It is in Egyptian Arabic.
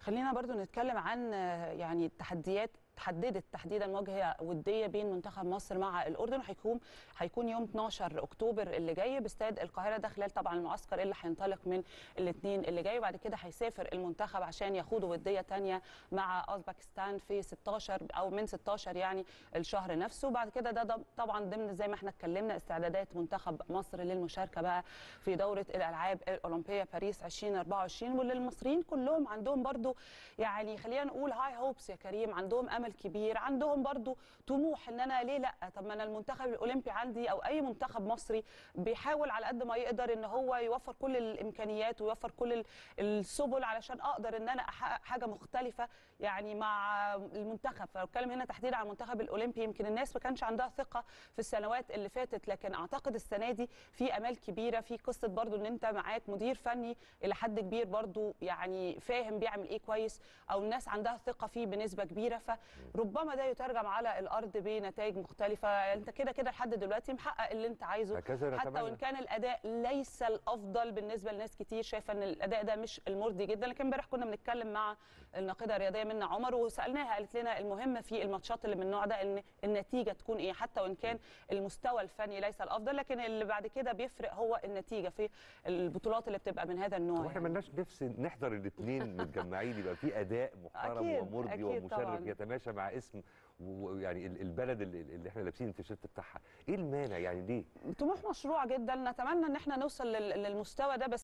خلينا برضو نتكلم عن آه، يعني التحديات تحددت تحديدا مواجهه وديه بين منتخب مصر مع الاردن وهيكون هيكون يوم 12 اكتوبر اللي جاي باستاد القاهره ده خلال طبعا المعسكر اللي هينطلق من الاثنين اللي جاي وبعد كده هيسافر المنتخب عشان يخوضوا وديه ثانيه مع اوزبكستان في 16 او من 16 يعني الشهر نفسه بعد كده ده, ده طبعا ضمن زي ما احنا اتكلمنا استعدادات منتخب مصر للمشاركه بقى في دوره الالعاب الاولمبيه باريس 2024 واللي المصريين كلهم عندهم برضو يعني خلينا نقول هاي هوبس يا كريم عندهم امل كبير عندهم برضو طموح ان انا ليه لا طب ما انا المنتخب الاولمبي عندي او اي منتخب مصري بيحاول على قد ما يقدر ان هو يوفر كل الامكانيات ويوفر كل ال- السبل علشان اقدر ان انا احقق حاجه مختلفه يعني مع المنتخب فبتكلم هنا تحديدا على المنتخب الاولمبي يمكن الناس ما كانش عندها ثقه في السنوات اللي فاتت لكن اعتقد السنه دي في امال كبيره في قصه برضو ان انت معاك مدير فني الى حد كبير برضو يعني فاهم بيعمل ايه كويس او الناس عندها ثقه فيه بنسبه كبيره فربما ده يترجم على الارض بنتائج مختلفه انت كده كده لحد دلوقتي محقق اللي انت عايزه هكذا حتى نتمنى. وان كان الاداء ليس الافضل بالنسبه لناس كتير شايفه ان الاداء ده مش المرضي جدا لكن امبارح كنا بنتكلم مع الناقده الرياضيه منى عمر وسالناها قالت لنا المهم في الماتشات اللي من النوع ده ان النتيجه تكون ايه حتى وان كان المستوى الفني ليس الافضل لكن اللي بعد كده بيفرق هو النتيجه في البطولات اللي بتبقى من هذا النوع واحنا يعني. مالناش نفس نحضر الاثنين متجمعين يبقى في اداء محترم أكيد، ومرضي أكيد ومشرف طبعاً. يتماشى مع اسم ويعني ال- البلد اللي, اللي احنا لابسين التيشيرت بتاعها ايه المانع يعني ليه طموح مشروع جدا نتمنى ان احنا نوصل لل- للمستوى ده بس